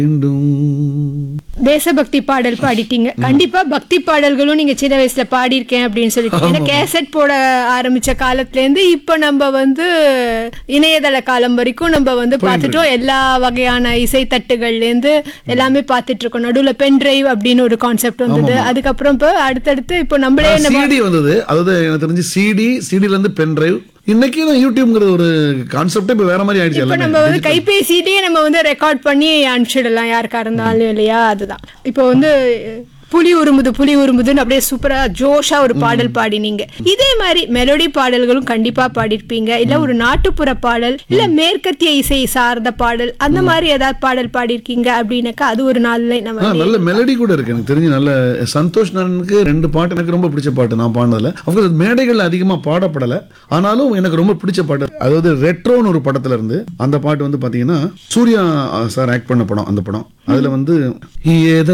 மீண்டும் தேசபக்தி பாடல் பாடிட்டீங்க கண்டிப்பா பக்தி பாடல்களும் நீங்க சின்ன வயசுல பாடியிருக்கேன் அப்படின்னு சொல்லிட்டு ஏன்னா கேசட் போட ஆரம்பிச்ச காலத்துல இருந்து இப்ப நம்ம வந்து இணையதள காலம் வரைக்கும் நம்ம வந்து பார்த்துட்டோம் எல்லா வகையான இசை தட்டுகள்ல இருந்து எல்லாமே பார்த்துட்டு இருக்கோம் நடுவுல பென் டிரைவ் அப்படின்னு ஒரு கான்செப்ட் வந்தது அதுக்கப்புறம் இப்போ அடுத்தடுத்து இப்போ நம்மளே நம்ம சிடி வந்தது அதாவது எனக்கு தெரிஞ்சு சிடி சிடில இருந்து பென் டிரைவ் இன்னைக்கு தான் யூடியூப்ங்கிற ஒரு கான்செப்டே இப்ப வேற மாதிரி ஆயிடுச்சு இப்ப எல்லாமே நம்ம வந்து கைபேசியிலேயே நம்ம வந்து ரெக்கார்ட் பண்ணி அனுப்பிச்சிடலாம் யாருக்கா இருந்தாலும் இல்லையா அதுதான் இப்போ வந்து புலி உருமுது புலி உருமுதுன்னு அப்படியே சூப்பரா ஜோஷா ஒரு பாடல் பாடினீங்க இதே மாதிரி மெலோடி பாடல்களும் கண்டிப்பா பாடிருப்பீங்க இல்ல ஒரு நாட்டுப்புற பாடல் இல்ல மேற்கத்திய இசை சார்ந்த பாடல் அந்த மாதிரி ஏதாவது பாடல் பாடிருக்கீங்க அப்படின்னாக்கா அது ஒரு நாள்ல ஆ, நம்ம நல்ல மெலடி கூட இருக்கு எனக்கு தெரிஞ்சு நல்ல சந்தோஷ் நரனுக்கு ரெண்டு பாட்டு எனக்கு ரொம்ப பிடிச்ச பாட்டு நான் பாடினதுல அஃப்கோர்ஸ் மேடைகள்ல அதிகமா பாடப்படல ஆனாலும் எனக்கு ரொம்ப பிடிச்ச பாட்டு அதாவது ரெட்ரோன்னு ஒரு படத்துல இருந்து அந்த பாட்டு வந்து பாத்தீங்கன்னா சூர்யா சார் ஆக்ட் பண்ண படம் அந்த படம் அதுல வந்து எதை